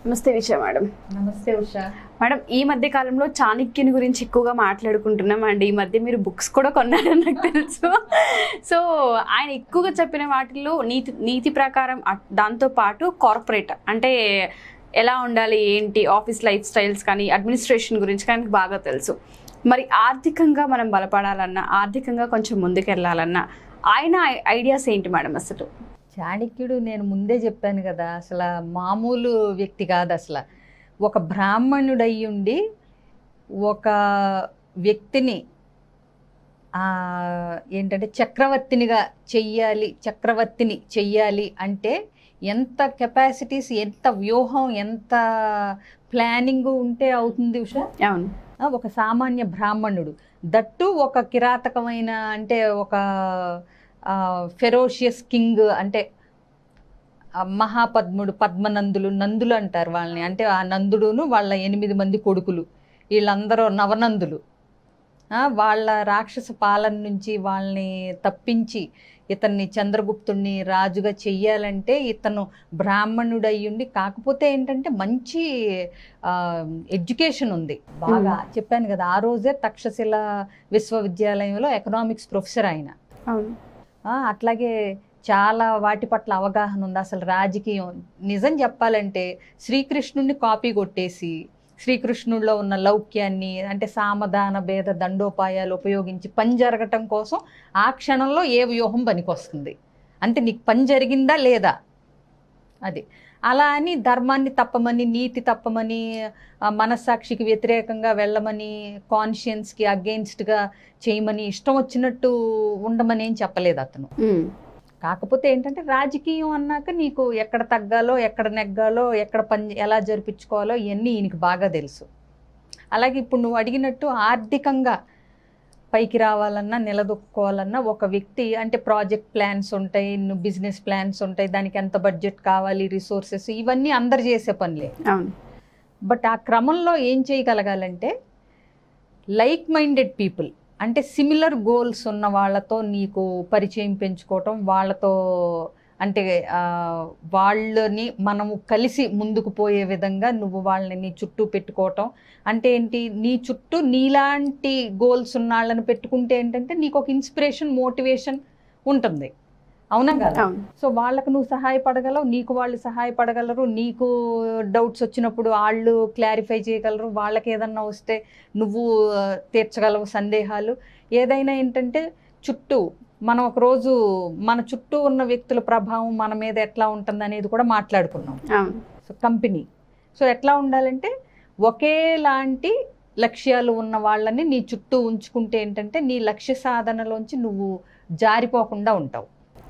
నమస్తే విషయ మేడం నమస్తే ఉషా మేడం ఈ మధ్య కాలంలో చాణక్యుని గురించి ఎక్కువగా మాట్లాడుకుంటున్నాం అండ్ ఈ మధ్య మీరు బుక్స్ కూడా కొన్నారని నాకు తెలుసు సో ఆయన ఎక్కువగా చెప్పిన వాటిల్లో నీతి నీతి ప్రకారం అట్- దాంతో పాటు కార్పొరేట్ అంటే ఎలా ఉండాలి ఏంటి ఆఫీస్ లైఫ్ స్టైల్స్ కానీ అడ్మినిస్ట్రేషన్ గురించి కానీ నాకు బాగా తెలుసు మరి ఆర్థికంగా మనం బలపడాలన్నా ఆర్థికంగా కొంచెం ముందుకెళ్ళాలన్నా ఆయన ఐ- ఐడియాస్ ఏంటి మేడం అసలు చాణక్యుడు నేను ముందే చెప్పాను కదా అసలు మామూలు వ్యక్తి కాదు అసలు ఒక బ్రాహ్మణుడు అయ్యుండి ఒక వ్యక్తిని ఆ, ఏంటంటే చక్రవర్తినిగా చెయ్యాలి చక్రవర్తిని చెయ్యాలి అంటే ఎంత కెపాసిటీస్ ఎంత వ్యూహం ఎంత ప్లానింగ్ ఉంటే అవుతుంది ఉషా అవును ఆ, ఒక సామాన్య బ్రాహ్మణుడు దట్టు ఒక కిరాతకమైన అంటే ఒక ఫెరోషియస్ కింగ్ అంటే ఆ మహాపద్ముడు పద్మనందులు నందులు అంటారు వాళ్ళని అంటే ఆ నందుడును వాళ్ళ ఎనిమిది మంది కొడుకులు వీళ్ళందరూ నవనందులు ఆ, వాళ్ళ రాక్షస పాలన నుంచి వాళ్ళని తప్పించి ఇతన్ని చంద్రగుప్తుడిని రాజుగా చెయ్యాలంటే ఇతను బ్రాహ్మణుడు అయ్యుండి కాకపోతే ఏంటంటే మంచి ఎడ్యుకేషన్ ఉంది బాగా చెప్పాను కదా ఆ రోజే తక్షశిల విశ్వవిద్యాలయంలో ఎకనామిక్స్ ప్రొఫెసర్ ఆయన అవును ఆ, అట్లాగే చాలా వాటి పట్ల అవగాహన ఉంది అసలు రాజకీయం నిజం చెప్పాలంటే శ్రీకృష్ణుడిని కాపీ కొట్టేసి శ్రీకృష్ణుడిలో ఉన్న లౌక్యాన్ని అంటే సామధాన భేద దండోపాయాలు ఉపయోగించి పని జరగటం కోసం ఆ క్షణంలో ఏ వ్యూహం పనికొస్తుంది అంటే నీకు పని జరిగిందా లేదా అది అలా అని ధర్మాన్ని తప్పమని నీతి తప్పమని ఆ, మనస్సాక్షికి వ్యతిరేకంగా వెళ్ళమని కాన్షియన్స్కి అగెయిన్స్ట్గా చేయమని ఇష్టం వచ్చినట్టు ఉండమని ఏం చెప్పలేదు అతను ఉమ్. కాకపోతే ఏంటంటే రాజకీయం అన్నాక నీకు ఎక్కడ తగ్గాలో ఎక్కడ నెగ్గాలో ఎక్కడ పని ఎలా జరిపించుకోవాలో ఇవన్నీ ఈయనకి బాగా తెలుసు అలాగే ఇప్పుడు నువ్వు అడిగినట్టు ఆర్థికంగా పైకి రావాలన్నా నిలదొక్కుకోవాలన్నా ఒక వ్యక్తి అంటే ప్రాజెక్ట్ ప్లాన్స్ ఉంటాయి నువ్వు బిజినెస్ ప్లాన్స్ ఉంటాయి దానికి ఎంత బడ్జెట్ కావాలి రిసోర్సెస్ ఇవన్నీ అందరు చేసే పనులే అవును బట్ ఆ క్రమంలో ఏం చేయగలగాలంటే లైక్ మైండెడ్ పీపుల్ అంటే సిమిలర్ గోల్స్ ఉన్న వాళ్ళతో నీకు పరిచయం పెంచుకోవటం వాళ్ళతో అంటే ఆ, వాళ్ళని మనము కలిసి ముందుకు పోయే విధంగా నువ్వు వాళ్ళని నీ చుట్టూ పెట్టుకోవటం అంటే ఏంటి నీ చుట్టూ నీలాంటి గోల్స్ ఉన్న వాళ్ళని పెట్టుకుంటే ఏంటంటే నీకు ఒక ఇన్స్పిరేషన్ మోటివేషన్ ఉంటుంది అవునా కదా అవును సో వాళ్ళకు నువ్వు సహాయపడగలవు నీకు వాళ్ళు సహాయపడగలరు నీకు డౌట్స్ వచ్చినప్పుడు వాళ్ళు క్లారిఫై చేయగలరు వాళ్ళకి ఏదన్నా వస్తే నువ్వు ఆ, తీర్చగలవు సందేహాలు ఏదైనా ఏంటంటే చుట్టూ మనం ఒకరోజు మన చుట్టూ ఉన్న వ్యక్తుల ప్రభావం మన మీద ఎట్లా ఉంటుంది అనేది కూడా మాట్లాడుకున్నాం అవును సో కంపెనీ సో ఎట్లా ఉండాలంటే ఒకేలాంటి లక్ష్యాలు ఉన్న వాళ్ళని నీ చుట్టూ ఉంచుకుంటే ఏంటంటే నీ లక్ష్య సాధనలోంచి నువ్వు జారిపోకుండా ఉంటావు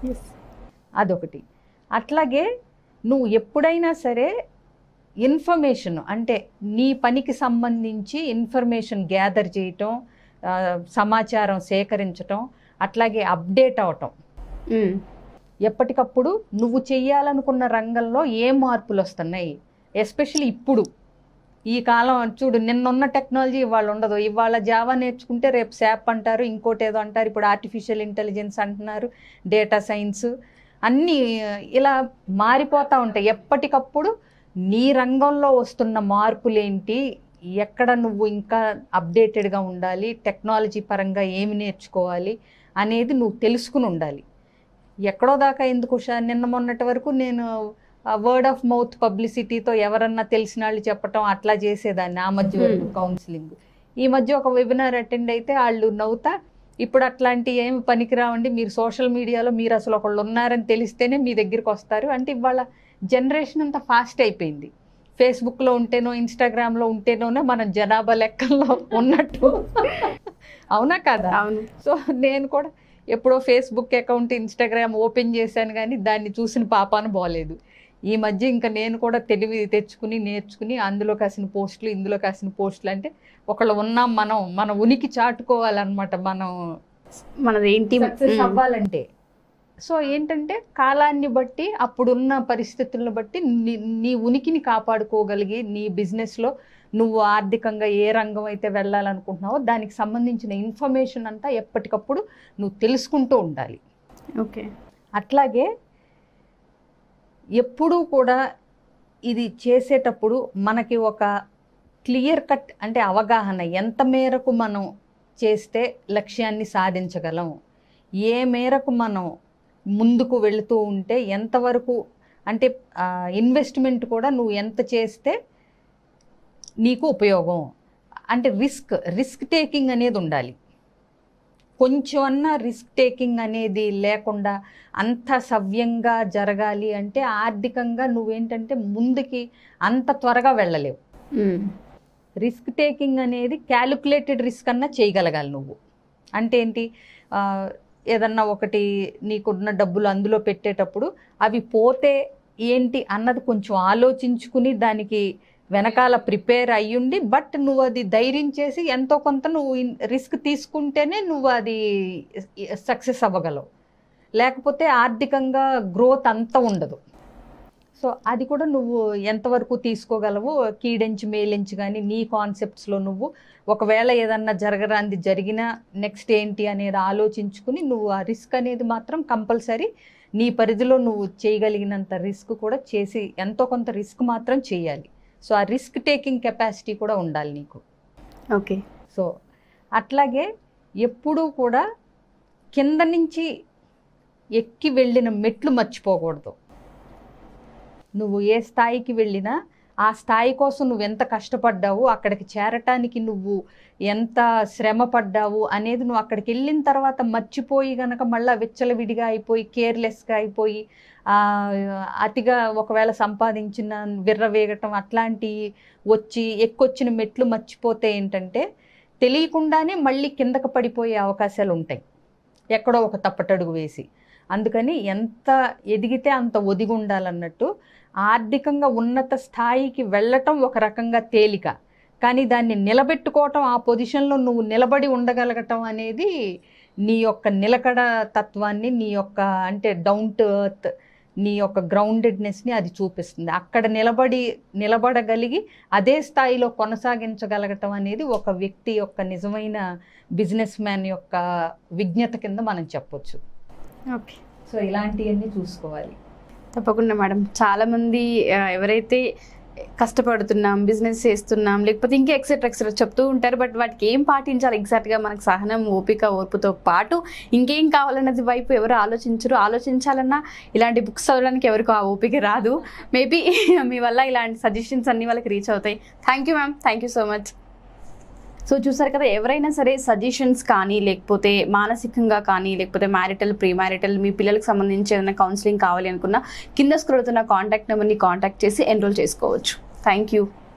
అదొకటి అట్లాగే నువ్వు ఎప్పుడైనా సరే ఇన్ఫర్మేషన్ అంటే నీ పనికి సంబంధించి ఇన్ఫర్మేషన్ గ్యాదర్ చేయటం ఆ, సమాచారం సేకరించటం అట్లాగే అప్డేట్ అవటం ఉమ్. ఎప్పటికప్పుడు నువ్వు చెయ్యాలనుకున్న రంగంలో ఏ మార్పులు వస్తున్నాయి ఎస్పెషల్లీ ఇప్పుడు ఈ కాలం చూడు నిన్నున్న టెక్నాలజీ ఇవాళ ఉండదు ఇవాళ జావా నేర్చుకుంటే రేపు శాప్ అంటారు ఇంకోటి ఏదో అంటారు ఇప్పుడు ఆర్టిఫిషియల్ ఇంటెలిజెన్స్ అంటున్నారు డేటా సైన్స్ అన్నీ ఇలా మారిపోతూ ఉంటాయి ఎప్పటికప్పుడు నీ రంగంలో వస్తున్న మార్పులేంటి ఎక్కడ నువ్వు ఇంకా అప్డేటెడ్గా ఉండాలి టెక్నాలజీ పరంగా ఏమి నేర్చుకోవాలి అనేది నువ్వు తెలుసుకుని ఉండాలి ఎక్కడో దాకా ఎందుకు ఉషా నిన్న మొన్నటి వరకు నేను వర్డ్ ఆఫ్ మౌత్ పబ్లిసిటీతో ఎవరన్నా తెలిసిన వాళ్ళు చెప్పటం అట్లా చేసేదాన్ని ఆ మధ్య వరకు Hmm. కౌన్సిలింగ్ ఈ మధ్య ఒక వెబినార్ అటెండ్ అయితే వాళ్ళు నవ్వుతా ఇప్పుడు అట్లాంటి ఏమి పనికిరావండి మీరు సోషల్ మీడియాలో మీరు అసలు ఒకళ్ళు ఉన్నారని తెలిస్తేనే మీ దగ్గరికి వస్తారు అంటే ఇవాళ జనరేషన్ అంతా ఫాస్ట్ అయిపోయింది ఫేస్బుక్లో ఉంటేనో ఇన్స్టాగ్రామ్లో ఉంటేనోనే మనం జనాభా లెక్కల్లో ఉన్నట్టు అవునా కదా అవును సో నేను కూడా ఎప్పుడో ఫేస్బుక్ అకౌంట్ ఇన్స్టాగ్రామ్ ఓపెన్ చేశాను కానీ దాన్ని చూసిన పాపాన బాలేదు ఈ మధ్య ఇంకా నేను కూడా తెలివి తెచ్చుకుని నేర్చుకుని అందులో కాసిన పోస్టులు ఇందులో కాసిన పోస్టులు అంటే ఒకళ్ళు ఉన్నాం మనం మన ఉనికి చాటుకోవాలన్నమాట మనం మనది ఏంటి సక్సెస్ ఉమ్. అవ్వాలంటే సో ఏంటంటే కాలాన్ని బట్టి అప్పుడున్న పరిస్థితులను బట్టి నీ నీ ఉనికిని కాపాడుకోగలిగి నీ బిజినెస్లో నువ్వు ఆర్థికంగా ఏ రంగం అయితే వెళ్ళాలనుకుంటున్నావో దానికి సంబంధించిన ఇన్ఫర్మేషన్ అంతా ఎప్పటికప్పుడు నువ్వు తెలుసుకుంటూ ఉండాలి ఓకే అట్లాగే ఎప్పుడూ కూడా ఇది చేసేటప్పుడు మనకి ఒక క్లియర్ కట్ అంటే అవగాహన ఎంత మేరకు మనం చేస్తే లక్ష్యాన్ని సాధించగలం ఏ మేరకు మనం ముందుకు వెళుతూ ఉంటే ఎంతవరకు అంటే ఇన్వెస్ట్మెంట్ కూడా నువ్వు ఎంత చేస్తే నీకు ఉపయోగం అంటే రిస్క్ రిస్క్ టేకింగ్ అనేది ఉండాలి కొంచెం అన్నా రిస్క్ టేకింగ్ అనేది లేకుండా అంత సవ్యంగా జరగాలి అంటే ఆర్థికంగా నువ్వేంటంటే ముందుకి అంత త్వరగా వెళ్ళలేవు మ్మ్. రిస్క్ టేకింగ్ అనేది క్యాలిక్యులేటెడ్ రిస్క్ అన్నా చేయగలగాలి నువ్వు అంటే ఏంటి ఆ, ఏదన్నా ఒకటి నీకున్న డబ్బులు అందులో పెట్టేటప్పుడు అవి పోతే ఏంటి అన్నది కొంచెం ఆలోచించుకుని దానికి వెనకాల ప్రిపేర్ అయ్యుండి బట్ నువ్వు అది ధైర్యం చేసి ఎంతో కొంత నువ్వు రిస్క్ తీసుకుంటేనే నువ్వు అది సక్సెస్ అవ్వగలవు లేకపోతే ఆర్థికంగా గ్రోత్ అంత ఉండదు సో అది కూడా నువ్వు ఎంతవరకు తీసుకోగలవు కీడెంచి మేలించి కానీ నీ కాన్సెప్ట్స్లో నువ్వు ఒకవేళ ఏదన్నా జరగరాంది జరిగినా నెక్స్ట్ ఏంటి అనేది ఆలోచించుకుని నువ్వు ఆ రిస్క్ అనేది మాత్రం కంపల్సరీ నీ పరిధిలో నువ్వు చేయగలిగినంత రిస్క్ కూడా చేసి ఎంతో కొంత రిస్క్ మాత్రం చేయాలి సో ఆ రిస్క్ టేకింగ్ కెపాసిటీ కూడా ఉండాలి నీకు ఓకే సో అట్లాగే ఎప్పుడూ కూడా కింద నుంచి ఎక్కి వెళ్ళిన మెట్లు మర్చిపోకూడదు నువ్వు ఏ స్థాయికి వెళ్ళినా ఆ స్థాయి కోసం నువ్వు ఎంత కష్టపడ్డావు అక్కడికి చేరటానికి నువ్వు ఎంత శ్రమ పడ్డావు అనేది నువ్వు అక్కడికి వెళ్ళిన తర్వాత మర్చిపోయి గనక మళ్ళీ విచ్చలవిడిగా అయిపోయి కేర్లెస్గా అయిపోయి ఆ, అతిగా ఒకవేళ సంపాదించిన విర్రవేగటం అట్లాంటి వచ్చి ఎక్కొచ్చిన మెట్లు మర్చిపోతే ఏంటంటే తెలియకుండానే మళ్ళీ కిందకు పడిపోయే అవకాశాలు ఉంటాయి ఎక్కడో ఒక తప్పటడుగు వేసి అందుకని ఎంత ఎదిగితే అంత ఒదిగి ఉండాలన్నట్టు ఆర్థికంగా ఉన్నత స్థాయికి వెళ్ళటం ఒక రకంగా తేలిక కానీ దాన్ని నిలబెట్టుకోవటం ఆ పొజిషన్లో నువ్వు నిలబడి ఉండగలగటం అనేది నీ యొక్క నిలకడ తత్వాన్ని నీ యొక్క అంటే డౌన్ టు ఎర్త్ నీ యొక్క గ్రౌండెడ్నెస్ని అది చూపిస్తుంది అక్కడ నిలబడి నిలబడగలిగి అదే స్థాయిలో కొనసాగించగలగటం అనేది ఒక వ్యక్తి యొక్క నిజమైన బిజినెస్ మ్యాన్ యొక్క విజ్ఞత కింద మనం చెప్పొచ్చు ఓకే సో ఇలాంటివన్నీ చూసుకోవాలి తప్పకుండా మేడం చాలా మంది ఆ, ఎవరైతే కష్టపడుతున్నాం బిజినెస్ చేస్తున్నాం లేకపోతే ఇంకా ఎక్సెట్రా ఎక్సెట్రా చెప్తూ ఉంటారు బట్ వాటికి ఏం పాటించాలి ఎగ్జాక్ట్గా మనకు సహనం ఓపిక ఓర్పుతో పాటు ఇంకేం కావాలన్నది వైపు ఎవరు ఆలోచించరు ఆలోచించాలన్నా ఇలాంటి బుక్స్ చదవడానికి ఎవరికి ఆ ఓపిక రాదు మేబీ మీ వల్ల ఇలాంటి సజెషన్స్ అన్ని వాళ్ళకి రీచ్ అవుతాయి thank you ma'am thank you so much so చూసారు కదా ఎవరైనా సరే సజెషన్స్ కానీ లేకపోతే మానసికంగా కానీ లేకపోతే మ్యారిటల్ ప్రీ మ్యారిటల్ మీ పిల్లలకు సంబంధించి ఏదైనా కౌన్సిలింగ్ కావాలి అనుకున్నా కింద స్క్రోల్ అవుతున్న కాంటాక్ట్ నెంబర్ని కాంటాక్ట్ చేసి ఎన్రోల్ చేసుకోవచ్చు థ్యాంక్ యూ